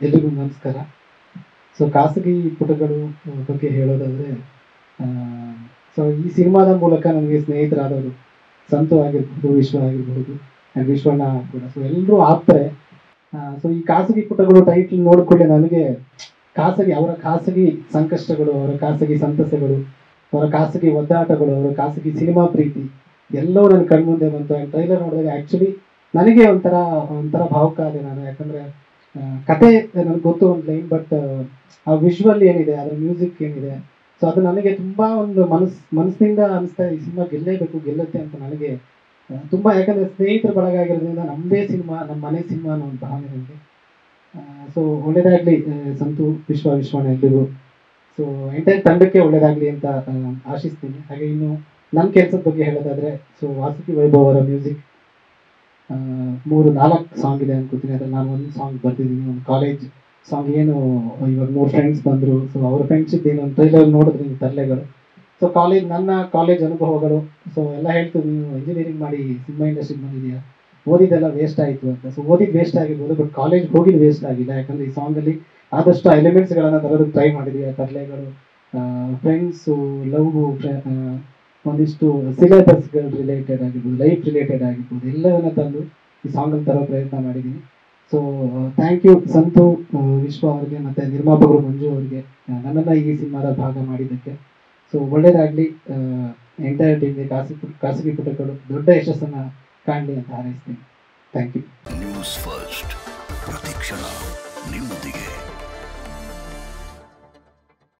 ಎಲ್ರಿಗೂ ನಮಸ್ಕಾರ ಸೊ ಖಾಸಗಿ ಪುಟಗಳು ಬಗ್ಗೆ ಹೇಳೋದಾದ್ರೆ ಸೊ ಈ ಸಿನಿಮಾದ ಮೂಲಕ ನನಗೆ ಸ್ನೇಹಿತರಾದವರು ಸಂತು ಆಗಿರ್ಬೋದು ವಿಶ್ವ ಆಗಿರ್ಬೋದು and ವಿಶ್ವಣ್ಣ ಕೂಡ ಸೊ ಎಲ್ಲರೂ ಆಗ್ತಾರೆ ಸೊ ಈ ಖಾಸಗಿ ಪುಟಗಳು ಟೈಟ್ಲ್ ನೋಡಿಕೊಳ್ಳೆ ನನಗೆ ಖಾಸಗಿ ಅವರ ಖಾಸಗಿ ಸಂಕಷ್ಟಗಳು ಅವರ ಖಾಸಗಿ ಸಂತಸಗಳು ಅವರ ಖಾಸಗಿ ಒದ್ದಾಟಗಳು ಅವರ ಖಾಸಗಿ ಸಿನಿಮಾ ಪ್ರೀತಿ ಎಲ್ಲವೂ ನನ್ನ ಕಣ್ಮುಂದೆ ಬಂತು ಟ್ರೈಲರ್ ನೋಡಿದಾಗ ಆ್ಯಕ್ಚುಲಿ ನನಗೆ ಒಂಥರ ಒಂಥರ ಭಾವುಕ ಆದೆ ನಾನು ಯಾಕಂದ್ರೆ ಆ, ಕತೆ ನನಗೆ ಗೊತ್ತು ಒಂದು ಲೈನ್ ಬಟ್ ಆ ವಿಜುವಲ್ ಏನಿದೆ ಅದರ ಮ್ಯೂಸಿಕ್ ಏನಿದೆ ಸೊ ಅದು ನನಗೆ ತುಂಬಾ ಒಂದು ಮನಸ್ ಮನಸ್ಸಿನಿಂದ ಅನಿಸ್ತಾ ಈ ಸಿನಿಮಾ ಗೆಲ್ಲೇಬೇಕು ಗೆಲ್ಲುತ್ತೆ ಅಂತ ನನಗೆ ಆ, ತುಂಬಾ ಯಾಕಂದ್ರೆ ಸ್ನೇಹಿತರ ಬಳಗ ಆಗಿರೋದ್ರಿಂದ ನಮ್ಮದೇ ಸಿನಿಮಾ ನಮ್ಮ ಮನೆ ಸಿನಿಮಾ ಅನ್ನೋ ಒಂದು ಭಾವನೆ ನನಗೆ ಸೊ ಒಳ್ಳೇದಾಗ್ಲಿ ಆ, ಸಂತು ವಿಶ್ವ ವಿಶ್ವಣ ಎಲ್ರಿಗೂ ಸೊ ಎಂಟೈರ್ ತಂಡಕ್ಕೆ ಒಳ್ಳೇದಾಗ್ಲಿ ಅಂತ ಆ, ಆಶಿಸ್ತೀನಿ ಹಾಗೆ ಇನ್ನು ನನ್ನ ಕೆಲಸದ ಬಗ್ಗೆ ಹೇಳೋದಾದ್ರೆ ಸೊ ವಾಸುಕಿ ವೈಭವ್ ಅವರ ಮ್ಯೂಸಿಕ್ ಮೂರು ನಾಲ್ಕು ಸಾಂಗ್ ಇದೆ ಅನ್ಕೋತೀನಿ ಅದ್ರಲ್ಲಿ ನಾನು ಒಂದು ಸಾಂಗ್ ಬರ್ತಿದ್ದೀನಿ ಒಂದು ಕಾಲೇಜ್ ಸಾಂಗ್ ಏನು ಇವಾಗ ಮೂರು ಫ್ರೆಂಡ್ಸ್ ಬಂದರು ಸೊ ಅವ್ರ ಫ್ರೆಂಡ್ಶಿಪ್ ಏನು ಟ್ರೈಲರ್ ನೋಡಿದ್ರೆ ನೀವು ತರಲೆಗಳು ಸೊ ಕಾಲೇಜ್ ನನ್ನ ಕಾಲೇಜ್ ಅನುಭವಗಳು ಸೊ ಎಲ್ಲ ಹೇಳ್ತೀವಿ ನೀವು ಇಂಜಿನಿಯರಿಂಗ್ ಮಾಡಿ ಸಿನಿಮಾ ಇಂಡಸ್ಟ್ರಿಗೆ ಬಂದಿದೆಯಾ ಓದಿದ್ದೆಲ್ಲ ವೇಸ್ಟ್ ಆಯಿತು ಅಂತ ಸೊ ಓದಿದ್ದು ವೇಸ್ಟ್ ಆಗಿರ್ಬೋದು ಬಟ್ ಕಾಲೇಜ್ ಹೋಗಿದ್ದು ವೇಸ್ಟ್ ಆಗಿಲ್ಲ ಯಾಕಂದ್ರೆ ಈ ಸಾಂಗಲ್ಲಿ ಆದಷ್ಟು ಎಲಿಮೆಂಟ್ಸ್ಗಳನ್ನು ತರೋದಕ್ಕೆ ಟ್ರೈ ಮಾಡಿದ್ವಿ ಆ ತರಲೆಗಳು ಫ್ರೆಂಡ್ಸು ಲವ್ ಒಂದಿಷ್ಟು ಸಿಲೆಬಸ್ಗಳು ರಿಲೇಟೆಡ್ ಆಗಿರ್ಬೋದು ಲೈಫ್ ರಿಲೇಟೆಡ್ ಆಗಿರ್ಬೋದು ಎಲ್ಲವನ್ನ ತಂದು ಈ ಸಾಂಗಲ್ಲಿ ತರೋ ಪ್ರಯತ್ನ ಮಾಡಿದ್ದೀನಿ ಸೊ ಥ್ಯಾಂಕ್ ಯು ಸಂತು ಆ, ವಿಶ್ವ ಅವರಿಗೆ ಮತ್ತೆ ನಿರ್ಮಾಪಕರು ಮಂಜು ಅವರಿಗೆ ಆ, ನನ್ನನ್ನ ಈ ಸಿನಿಮಾದ ಭಾಗ ಮಾಡಿದ್ದಕ್ಕೆ ಸೊ ಒಳ್ಳೇದಾಗ್ಲಿ ಎಂಟೈರ್ ಟೀಮ್ಗೆ ಖಾಸಗಿ ಖಾಸಗಿ ಪುಟಗಳು ದೊಡ್ಡ ಯಶಸ್ಸನ್ನ ಕಾಣಲಿ ಅಂತ ಹಾರೈಸ್ತೀನಿ ಥ್ಯಾಂಕ್ ಯು ನ್ಯೂಸ್ ಫಸ್ಟ್ ಪ್ರತಿಕ್ಷಣ ನಿಮ್ಮೊಂದಿಗೆ